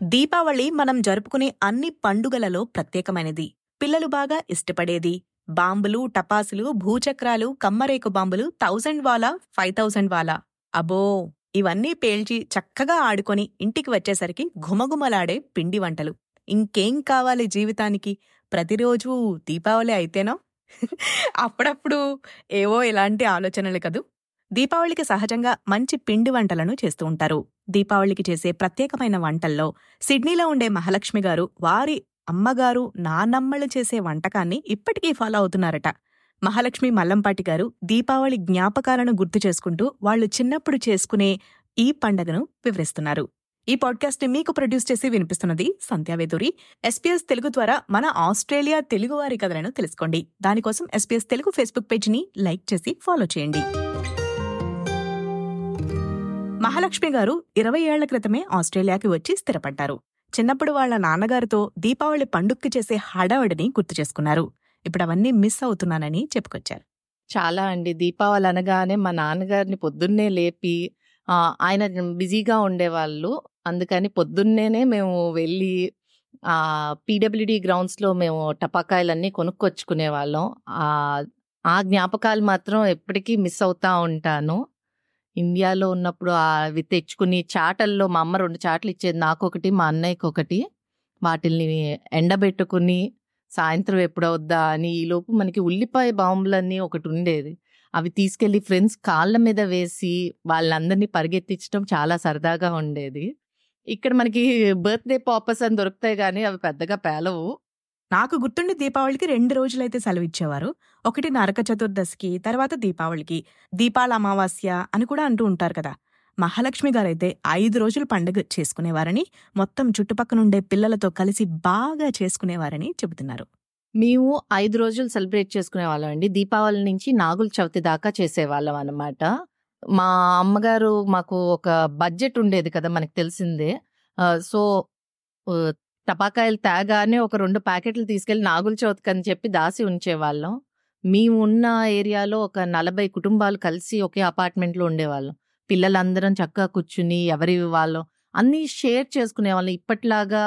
దీపావళి మనం జరుపుకునే అన్ని పండుగలలో ప్రత్యేకమైనది పిల్లలు బాగా ఇష్టపడేది బాంబులు టపాసులు భూచక్రాలు కమ్మరేకు బాంబులు thousand wala five thousand wala అబో ఇవన్నీ పేల్చి చక్కగా ఆడుకొని ఇంటికి వచ్చేసరికి ఘుమఘుమలాడే పిండి వంటలు ఇంకేం కావాలి జీవితానికి ప్రతిరోజు దీపావళి అయితేనో అప్పుడప్పుడు ఏవో ఇలాంటి ఆలోచనలు కదూ దీపావళికి సహజంగా మంచి పిండి వంటలను చేస్తూ ఉంటారు దీపావళికి చేసే ప్రత్యేకమైన వంటల్లో సిడ్నీలో ఉండే మహాలక్ష్మి గారు వారి అమ్మగారు నానమ్మలు చేసే వంటకాన్ని ఇప్పటికీ ఫాలో అవుతున్నారట మహాలక్ష్మి మల్లంపాటి గారు దీపావళి జ్ఞాపకాలను గుర్తు చేసుకుంటూ వాళ్ళు చిన్నప్పుడు చేసుకునే ఈ పండగను వివరిస్తున్నారు ఈ పాడ్కాస్ట్ ని మీకు ప్రొడ్యూస్ చేసి వినిపిస్తున్నది సంధ్యావేదూరి ఎస్పీఎస్ తెలుగు ద్వారా మన ఆస్ట్రేలియా తెలుగువారి కథలను తెలుసుకోండి దానికోసం ఎస్పీఎస్ తెలుగు ఫేస్బుక్ పేజీని లైక్ చేసి ఫాలో చేయండి మహాలక్ష్మి గారు ఇరవై ఏళ్ల క్రితమే ఆస్ట్రేలియాకి వచ్చి స్థిరపడ్డారు చిన్నప్పుడు వాళ్ళ నాన్నగారితో దీపావళి పండుగకి చేసే హడావడిని గుర్తు చేసుకున్నారు ఇప్పుడు అవన్నీ మిస్ అవుతున్నానని చెప్పుకొచ్చారు చాలా అండి దీపావళి అనగానే మా నాన్నగారిని పొద్దున్నే లేపి ఆ, ఆయన బిజీగా ఉండేవాళ్ళు అందుకని పొద్దున్నేనే మేము వెళ్ళి ఆ పీడబ్ల్యూడి గ్రౌండ్స్లో మేము టపాకాయలన్నీ కొనుక్కొచ్చుకునే వాళ్ళం ఆ ఆ జ్ఞాపకాలు మాత్రం ఎప్పటికీ మిస్ అవుతా ఉంటాను ఇండియాలో ఉన్నప్పుడు ఆ అవి తెచ్చుకుని చాటల్లో మా అమ్మ రెండు చాటలు ఇచ్చేది నాకు ఒకటి మా అన్నయ్యకి ఒకటి వాటిల్ని ఎండబెట్టుకుని సాయంత్రం ఎప్పుడవుద్దా అని ఈలోపు మనకి ఉల్లిపాయ బాంబులన్నీ ఒకటి ఉండేది అవి తీసుకెళ్లి ఫ్రెండ్స్ కాళ్ళ మీద వేసి వాళ్ళందరినీ పరిగెత్తించడం చాలా సరదాగా ఉండేది ఇక్కడ మనకి బర్త్డే పాపర్స్ అని దొరుకుతాయి కానీ అవి పెద్దగా పేలవు నాకు గుర్తుండి దీపావళికి రెండు రోజులైతే సెలవిచ్చేవారు ఒకటి నరక చతుర్దశికి తర్వాత దీపావళికి దీపాల అమావాస్య అని కూడా అంటూ ఉంటారు కదా మహాలక్ష్మి గారైతే ఐదు రోజులు పండుగ చేసుకునేవారని మొత్తం చుట్టుపక్కనుండే పిల్లలతో కలిసి బాగా చేసుకునేవారని చెబుతున్నారు మేము ఐదు రోజులు సెలబ్రేట్ చేసుకునే వాళ్ళం అండి దీపావళి నుంచి నాగుల చవితి దాకా చేసేవాళ్ళం అన్నమాట మా అమ్మగారు మాకు ఒక బడ్జెట్ ఉండేది కదా మనకు తెలిసిందే ఆ, సో ఆ, టపాకాయలు తేగానే ఒక రెండు ప్యాకెట్లు తీసుకెళ్లి నాగుల చవితికి అని చెప్పి దాసి ఉంచేవాళ్ళం మేము ఉన్న ఏరియాలో ఒక నలభై కుటుంబాలు కలిసి ఒకే అపార్ట్మెంట్లో ఉండేవాళ్ళం పిల్లలందరం చక్కగా కూర్చుని ఎవరి వాళ్ళం అన్నీ షేర్ చేసుకునే వాళ్ళం ఇప్పట్లాగా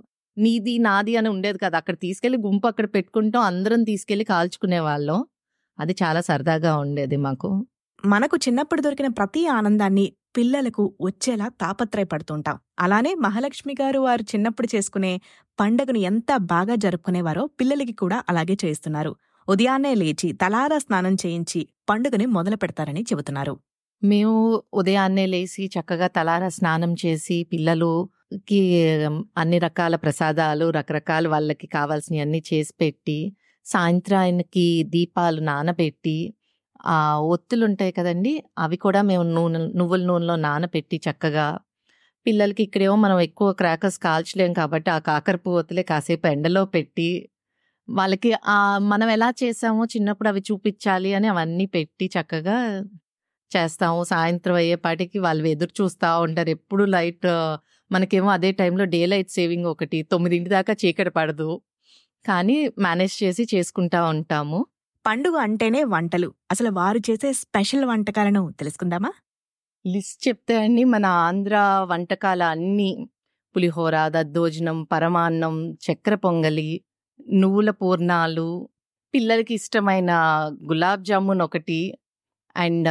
నీది నాది అని ఉండేది కదా అక్కడ తీసుకెళ్లి గుంపు అక్కడ పెట్టుకుంటాం అందరం తీసుకెళ్లి కాల్చుకునే వాళ్ళం అది చాలా సరదాగా ఉండేది మాకు మనకు చిన్నప్పుడు దొరికిన ప్రతి ఆనందాన్ని పిల్లలకు వచ్చేలా తాపత్రయపడుతుంటాం అలానే మహాలక్ష్మి గారు వారు చిన్నప్పుడు చేసుకునే పండగను ఎంత బాగా జరుపుకునేవారో పిల్లలకి కూడా అలాగే చేయిస్తున్నారు ఉదయాన్నే లేచి తలారా స్నానం చేయించి పండుగని మొదలు పెడతారని చెబుతున్నారు మేము ఉదయాన్నే లేచి చక్కగా తలారా స్నానం చేసి పిల్లలుకి అన్ని రకాల ప్రసాదాలు రకరకాల వాళ్ళకి కావాల్సినవి అన్ని చేసి పెట్టి సాయంత్రానికి దీపాలు నానబెట్టి ఆ ఒత్తులు ఉంటాయి కదండి అవి కూడా మేము నూనె నువ్వుల నూనెలో నానబెట్టి చక్కగా పిల్లలకి ఇక్కడేమో మనం ఎక్కువ క్రాకర్స్ కాల్చలేం కాబట్టి ఆ కాకరపు ఒత్తులే కాసేపు ఎండలో పెట్టి వాళ్ళకి ఆ మనం ఎలా చేసామో చిన్నప్పుడు అవి చూపించాలి అని అవన్నీ పెట్టి చక్కగా చేస్తాము సాయంత్రం అయ్యేపాటికి వాళ్ళు ఎదురు చూస్తూ ఉంటారు ఎప్పుడు లైట్ మనకేమో అదే టైంలో డే లైట్ సేవింగ్ ఒకటి తొమ్మిదింటి దాకా చీకటి పడదు కానీ మేనేజ్ చేసి చేసుకుంటా ఉంటాము పండుగ అంటేనే వంటలు అసలు వారు చేసే స్పెషల్ వంటకాలను తెలుసుకుందామా లిస్ట్ చెప్తే అండి మన ఆంధ్ర వంటకాల అన్ని పులిహోర దద్దోజనం పరమాన్నం చక్కెర పొంగలి నువ్వుల పూర్ణాలు పిల్లలకి ఇష్టమైన గులాబ్ జామున్ ఒకటి అండ్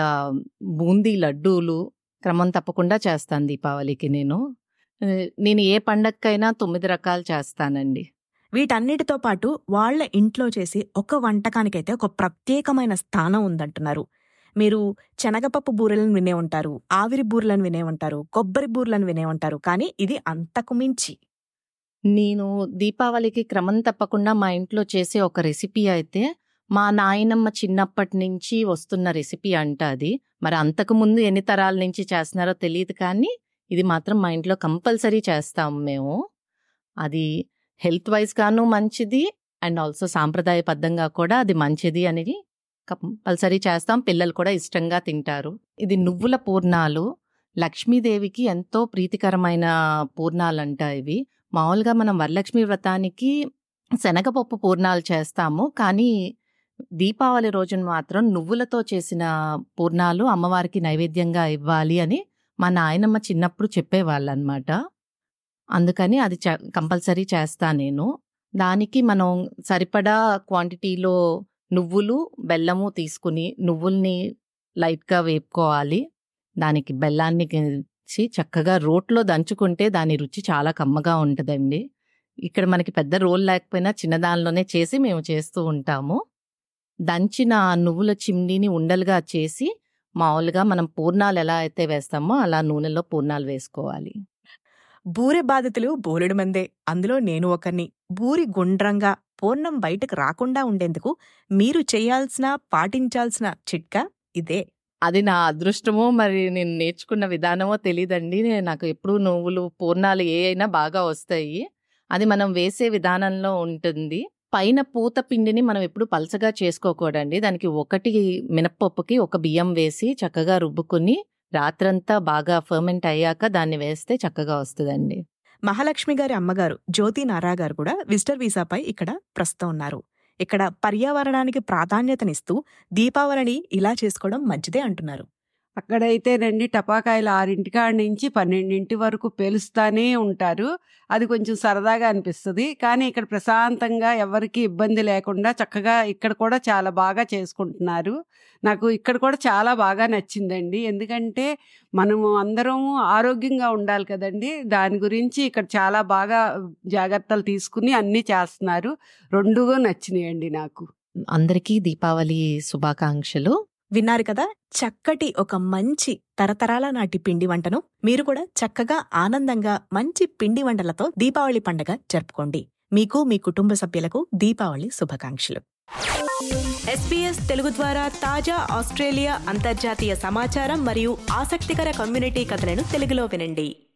బూందీ లడ్డూలు క్రమం తప్పకుండా చేస్తాను దీపావళికి నేను ఆ, నేను ఏ పండగకైనా తొమ్మిది రకాలు చేస్తానండి వీటన్నిటితో పాటు వాళ్ళ ఇంట్లో చేసి ఒక వంటకానికైతే ఒక ప్రత్యేకమైన స్థానం ఉందంటున్నారు మీరు శనగపప్పు బూరెలను వినే ఉంటారు ఆవిరి బూరెలను వినే ఉంటారు కొబ్బరి బూరెలను వినే ఉంటారు కానీ ఇది అంతకు మించి నేను దీపావళికి క్రమం తప్పకుండా మా ఇంట్లో చేసే ఒక రెసిపీ అయితే మా నాయనమ్మ చిన్నప్పటి నుంచి వస్తున్న రెసిపీ అంట అది మరి అంతకు ముందు ఎన్ని తరాల నుంచి చేస్తున్నారో తెలియదు కానీ ఇది మాత్రం మా ఇంట్లో కంపల్సరీ చేస్తాం మేము అది హెల్త్ వైజ్ గాను మంచిది అండ్ ఆల్సో సాంప్రదాయబద్ధంగా కూడా అది మంచిది అనేది కంపల్సరీ చేస్తాం పిల్లలు కూడా ఇష్టంగా తింటారు ఇది నువ్వుల పూర్ణాలు లక్ష్మీదేవికి ఎంతో ప్రీతికరమైన పూర్ణాలంట ఇవి మామూలుగా మనం వరలక్ష్మి వ్రతానికి శనగపప్పు పూర్ణాలు చేస్తాము కానీ దీపావళి రోజున మాత్రం నువ్వులతో చేసిన పూర్ణాలు అమ్మవారికి నైవేద్యంగా ఇవ్వాలి అని మా నాయనమ్మ చిన్నప్పుడు చెప్పేవాళ్ళు అనమాట అందుకని అది చ- కంపల్సరీ చేస్తా నేను దానికి మనం సరిపడా క్వాంటిటీలో నువ్వులు బెల్లము తీసుకుని నువ్వుల్ని లైట్గా వేపుకోవాలి దానికి బెల్లాన్ని చి చక్కగా రోట్లో దంచుకుంటే దాని రుచి చాలా కమ్మగా ఉంటుందండి ఇక్కడ మనకి పెద్ద రోల్ లేకపోయినా చిన్న దానిలోనే చేసి మేము చేస్తూ ఉంటాము దంచిన ఆ నువ్వుల చిమ్నీని ఉండలుగా చేసి మామూలుగా మనం పూర్ణాలు ఎలా అయితే వేస్తామో అలా నూనెలో పూర్ణాలు వేసుకోవాలి బూరె బాధితులు బోలెడు మందే అందులో నేను ఒకరిని బూరి గుండ్రంగా పూర్ణం బయటకు రాకుండా ఉండేందుకు మీరు చేయాల్సిన పాటించాల్సిన చిట్కా ఇదే అది నా అదృష్టమో మరి నేను నేర్చుకున్న విధానమో తెలియదండి నేను నాకు ఎప్పుడు నువ్వులు పూర్ణాలు ఏ అయినా బాగా వస్తాయి అది మనం వేసే విధానంలో ఉంటుంది పైన పూత పిండిని మనం ఎప్పుడు పలచగా చేసుకోకూడండి దానికి ఒకటి మినప్పప్పుకి ఒక బియ్యం వేసి చక్కగా రుబ్బుకుని రాత్రంతా బాగా ఫర్మెంట్ అయ్యాక దాన్ని వేస్తే చక్కగా వస్తుందండి మహాలక్ష్మి గారి అమ్మగారు జ్యోతి నారా గారు కూడా విజిటర్ వీసాపై ఇక్కడ ప్రస్తుతం ఉన్నారు ఇక్కడ పర్యావరణానికి ప్రాధాన్యతనిస్తూ దీపావళిని ఇలా చేసుకోవడం మంచిదే అంటున్నారు అక్కడైతేనండి టపాకాయలు ఆరింటి కాడ నుంచి పన్నెండింటి వరకు పేలుస్తానే ఉంటారు అది కొంచెం సరదాగా అనిపిస్తుంది కానీ ఇక్కడ ప్రశాంతంగా ఎవరికి ఇబ్బంది లేకుండా చక్కగా ఇక్కడ కూడా చాలా బాగా చేసుకుంటున్నారు నాకు ఇక్కడ కూడా చాలా బాగా నచ్చిందండి ఎందుకంటే మనము అందరం ఆరోగ్యంగా ఉండాలి కదండి దాని గురించి ఇక్కడ చాలా బాగా జాగ్రత్తలు తీసుకుని అన్నీ చేస్తున్నారు రెండుగా నచ్చినాయండి నాకు అందరికీ దీపావళి శుభాకాంక్షలు విన్నారు కదా చక్కటి ఒక మంచి తరతరాల నాటి పిండి వంటను మీరు కూడా చక్కగా ఆనందంగా మంచి పిండి వంటలతో దీపావళి పండగ జరుపుకోండి మీకు మీ కుటుంబ సభ్యులకు దీపావళి శుభాకాంక్షలు ఎస్పీఎస్ తెలుగు ద్వారా తాజా ఆస్ట్రేలియా అంతర్జాతీయ సమాచారం మరియు ఆసక్తికర కమ్యూనిటీ కథలను తెలుగులో వినండి